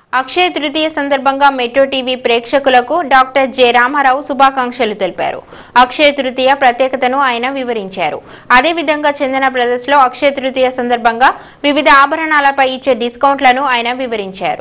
అక్షయ తృతీయ సందర్భంగా metro TV ప్రేక్షకులకు doctor J Ramarao శుభాకాంక్షలు తెలిపారు అక్షయ తృతీయ ప్రత్యేకతను ఆయన వివరించారు అదేవిధంగా చందన బ్రదర్స్ లో అక్షయ తృతీయ సందర్భంగా వివిధ ఆభరణాలపై ఇచ్చే డిస్కౌంట్లను ఆయన వివరించారు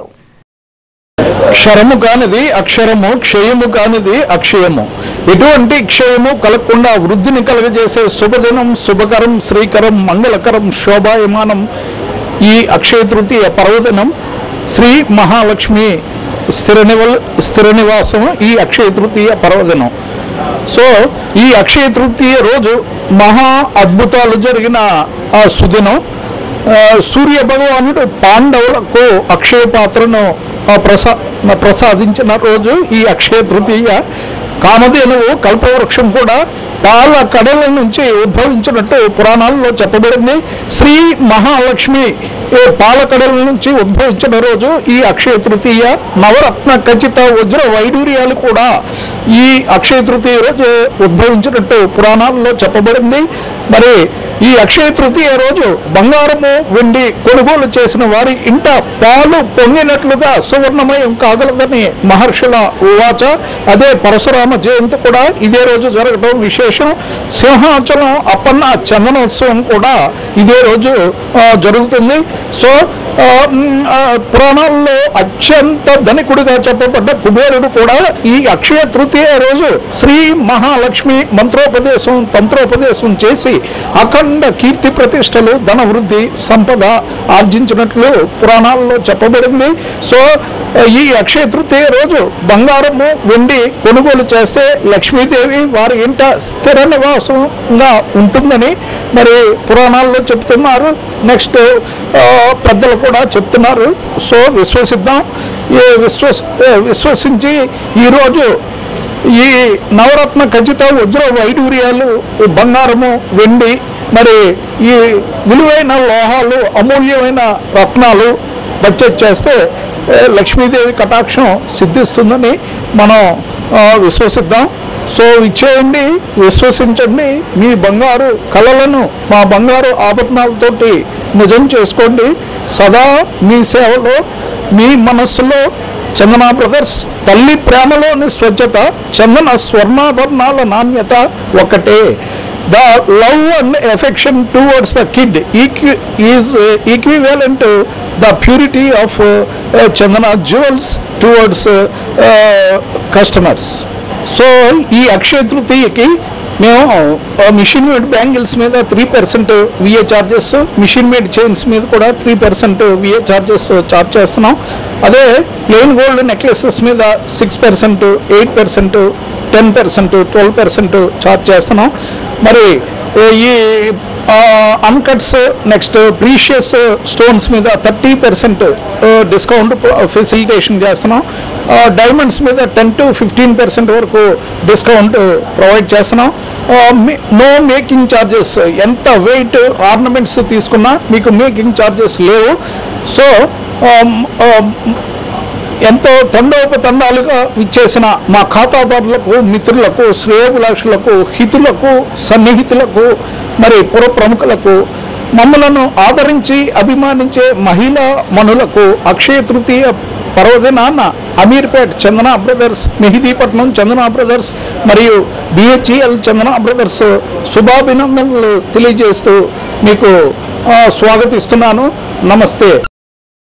క్షరము కానిది అక్షరము క్షయము కానిది అక్షయము ఎటువంటి క్షయము కలగకుండా వృద్ధిని కలగజేసే శుభదినం శుభకరం శ్రీకరం మంగళకరం శోభాయమానం ఈ అక్షయ తృతీయ పర్వదినం శ్రీ మహాలక్ష్మి స్థిర నివల్ స్థిర నివాసం ఈ అక్షయ తృతీయ పర్వదినం సో ఈ అక్షయ తృతీయ రోజు మహా అద్భుతాలు జరిగిన ఆ సుదినం ఆ, సూర్య భగవానుడు పాండవులకు అక్షయ పాత్రను ఆ, ప్రసా ప్రసాదించిన రోజు ఈ అక్షయ తృతీయ కామధేనువు కల్పవృక్షం కూడా పాల కడల నుంచి ఉద్భవించినట్టు పురాణాల్లో చెప్పబడింది శ్రీ మహాలక్ష్మి ఏ పాల కడల నుంచి ఉద్భవించిన రోజు ఈ అక్షయ తృతీయ నవరత్న ఖచ్చిత వజ్ర వైడూర్యాలు కూడా ఈ అక్షయ తృతీయ రోజు ఉద్భవించినట్టు పురాణాల్లో చెప్పబడింది మరి ఈ అక్షయ తృతీయ రోజు బంగారము వెండి కొనుగోలు చేసిన వారి ఇంట పాలు పొంగినట్లుగా సువర్ణమయం కాగలదని మహర్షుల ఉవాచ అదే పరశురామ జయంతి కూడా ఇదే రోజు జరగడం విశేషం సింహాచలం అప్పన్న చందనోత్సవం కూడా ఇదే రోజు ఆ, జరుగుతుంది సో ఆ, మ్, ఆ, పురాణాల్లో అత్యంత ధనికుడిగా చెప్పబడ్డ కుబేరుడు కూడా ఈ అక్షయ తృతీయ రోజు శ్రీ మహాలక్ష్మి మంత్రోపదేశం తంత్రోపదేశం చేసి అఖండ కీర్తి ప్రతిష్టలు ధన వృద్ధి సంపద ఆర్జించినట్లు పురాణాల్లో చెప్పబడింది సో ఆ, ఈ అక్షయ తృతీయ రోజు బంగారము వెండి కొనుగోలు చేస్తే లక్ష్మీదేవి వారి ఇంట స్థిర నివాసంగా ఉంటుందని మరి పురాణాల్లో చెప్తున్నారు నెక్స్ట్ ఆ, పెద్దలు కూడా చెప్తున్నారు సో విశ్వసిద్దాం ఈ విశ్వస్ ఆ, విశ్వసించి ఈరోజు ఈ నవరత్న ఖచ్చిత వజ్ర వైడూర్యాలు ఈ బంగారము వెండి మరి ఈ విలువైన లోహాలు అమూల్యమైన రత్నాలు బడ్జెట్ చేస్తే ఏ, లక్ష్మీదేవి కటాక్షం సిద్ధిస్తుందని మనం ఆ, విశ్వసిద్దాం సో ఇచ్చేయండి విశ్వసించండి మీ బంగారు కళలను మా బంగారు ఆభరణాలతోటి నిజం చేసుకోండి సదా మీ సేవలో మీ మనస్సులో చందన బ్రదర్స్ తల్లి ప్రేమలోని స్వచ్ఛత చందన స్వర్ణాభరణాల నాణ్యత ఒకటే the love and affection towards the kid is equivalent the purity of Chandana jewels towards customers so ఈ అక్షయ తృతీయకి మేము మిషన్ మేడ్ బ్యాంగిల్స్ మీద three percent VA charges machine made chains మీద కూడా three percent VA charges charge చేస్తున్నాం అదే plain gold necklaces మీద six percent eight percent ten percent twelve percent charge చేస్తున్నాం మరి ఏ- ఈ అన్కట్స్ నెక్స్ట్ ప్రీషియస్ స్టోన్స్ మీద థర్టీ పర్సెంట్ డిస్కౌంట్ ఫెసిలిటేషన్ చేస్తున్నాం డైమండ్స్ మీద టెన్ టు ఫిఫ్టీన్ పర్సెంట్ వరకు డిస్కౌంట్ ప్రొవైడ్ చేస్తున్నాం నో మేకింగ్ ఛార్జెస్ ఎంత వెయిట్ ఆర్నమెంట్స్ తీసుకున్నా మీకు మేకింగ్ ఛార్జెస్ లేవు సో ఎంతో తండోపతండాలుగా ఇచ్చేసిన మా ఖాతాదారులకు మిత్రులకు శ్రేయభిలాషులకు హితులకు సన్నిహితులకు మరి పుర ప్రముఖులకు మమ్మలను ఆదరించి అభిమానించే మహిళా మనులకు అక్షయ తృతీయ పర్వదినాన్న అమీర్పేట్ చందన బ్రదర్స్ మెహిదీపట్నం చందన బ్రదర్స్ మరియు బిహెచ్ఈఎల్ చందన బ్రదర్స్ శుభాభినందనలు తెలియజేస్తూ మీకు ఆ, స్వాగతిస్తున్నాను నమస్తే